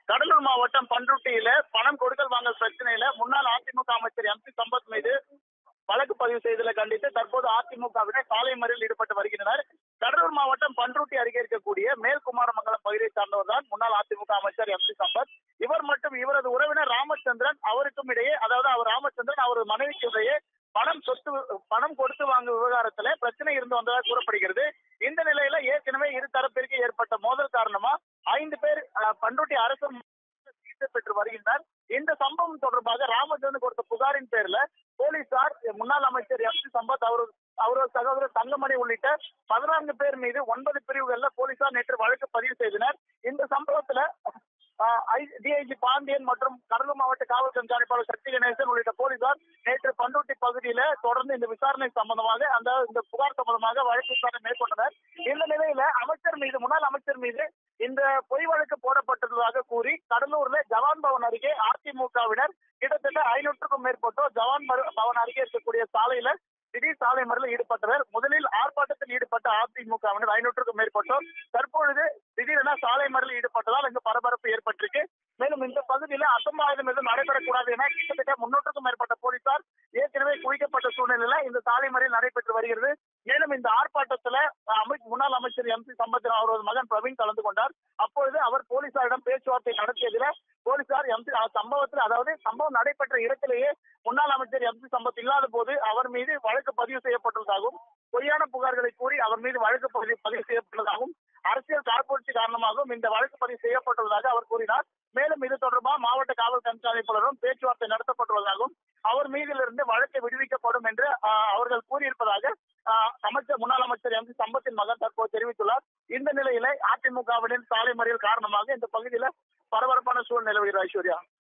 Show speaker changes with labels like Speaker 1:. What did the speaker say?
Speaker 1: கடலூர் மாவட்டம் பண்ருட்டியில பணம் கொடுக்கல் வாங்கல் பிரச்சனையில முன்னாள் அதிமுக அமைச்சர் எம் பி சம்பத் மீது வழக்கு பதிவு செய்ததை கண்டித்து தற்போது அதிமுகவினர் சாலை மறியலில் ஈடுபட்டு வருகின்றனர் கடலூர் மாவட்டம் பண்ருட்டி அருகே இருக்கக்கூடிய மேல்குமாரமங்கலம் பகுதியை சார்ந்தவர் தான் முன்னாள் அதிமுக அமைச்சர் எம் பி சம்பத் இவர் மற்றும் இவரது உறவினர் ராமச்சந்திரன் அவருக்கும் இடையே அதாவது அவர் ராமச்சந்திரன் அவரது மனைவிக்கு இடையே பணம் சொத்து பணம் கொடுத்து வாங்கும் விவகாரத்துல பிரச்சனை இருந்து வந்ததாக கூறப்படுகிறது இந்த நிலையில ஏற்கனவே இரு தரப்பிற்கு ஏற்பட்ட மோதல் காரணமா ஐந்து பேர் அஹ், பண்ருட்டி அரசு சிகிச்சை பெற்று வருகின்றனர் இந்த சம்பவம் தொடர்பாக ராமச்சந்திரன் கொடுத்த புகாரின் பேர்ல போலீசார் முன்னாள் அமைச்சர் எம் சி சம்பத் அவர் அவரது சகோதரர் தங்கமணி உள்ளிட்ட பதினான்கு பேர் மீது ஒன்பது பிரிவுகள்ல போலீசார் நேற்று வழக்கு பதிவு செய்தனர் இந்த சம்பவத்துல டிஐஜி பாண்டியன் மற்றும் கடலூர் மாவட்ட காவல் கண்காணிப்பாளர் சக்தி கணேசன் உள்ளிட்ட போலீசார் நேற்று பண்ருட்டி பகுதியில தொடர்ந்து இந்த விசாரணை சம்பந்தமாக அந்த இந்த புகார் சம்பந்தமாக வழக்கு விசாரணை மேற்கொண்டனர் இந்த நிலையில அமைச்சர் மீது முன்னாள் அமைச்சர் மீது இந்த பொய் வழக்கு போடப்பட்டுள்ளதாக கூறி கடலூர்ல ஜவான் பவன் அருகே அதிமுகவினர் கிட்டத்தட்ட ஐநூற்றுக்கும் மேற்பட்டோர் ஜவான் மரு- பவன் அருகே இருக்கக்கூடிய சாலையில திடீர் சாலை மறியலில் ஈடுபட்டனர் முதலில் ஆர்ப்பாட்டத்தில் ஈடுபட்ட அதிமுகவினர் ஐநூற்றுக்கும் மேற்பட்டோர் தற்பொழுது திடீரென சாலை மறியலில் ஈடுபட்டதால் இங்கு பரபரப்பு ஏற்பட்டிருக்கு மேலும் இந்த பகுதியில அசம்பாவிதம் எதுவும் நடைபெறக்கூடாது என கிட்டத்தட்ட முன்னூற்றுக்கும் மேற்பட்ட போலீசார் ஏற்கனவே குவிக்கப்பட்ட சூழ்நிலையில இந்த சாலை மறியல் நடைபெற்று வருகிறது மேலும் இந்த ஆர்ப்பாட்டத்துல அமை முன்னாள் அமைச்சர் எம் சி சம்பத் அவரது மகன் பிரவீன் கலந்து கொண்டார் அப்பொழுது அவர் போலீசாரிடம் பேச்சுவார்த்தை நடத்தியதுல போலீசார் எம் சி சம்பவத்தில் அதாவது சம்பவம் நடைபெற்ற இடத்திலேயே முன்னாள் அமைச்சர் எம் சி சம்பத் இல்லாத போது அவர் மீது வழக்கு பதிவு செய்யப்பட்டுள்ளதாகவும் பொய்யான புகார்களை கூறி அவர் மீது வழக்கு பதிவு பதிவு செய்யப்பட்டுள்ளதாகவும் அரசியல் காழ்ப்புணர்ச்சி காரணமாகவும் இந்த வழக்கு பதிவு செய்யப்பட்டுள்ளதாக அவர் கூறினார் மேலும் இது தொடர்பாக மாவட்ட காவல் கண்காணிப்பாளரும் பேச்சுவார்த்தை நடத்தப்பட்டுள்ளதாகவும் அவர் மீதிலிருந்து வழக்கு விடுவிக்கப்படும் என்று ஆஹ், அவர்கள் கூறியிருப்பதாக ஆஹ், அமைச்சர் முன்னாள் அமைச்சர் எம் சி சம்பத்தின் மகன் தற்போது தெரிவித்துள்ளார் இந்த நிலையில அதிமுகவினர் சாலை மறியல் காரணமாக இந்த பகுதியில பரபரப்பான சூழல் நிலவுகிறது ஐஸ்வர்யா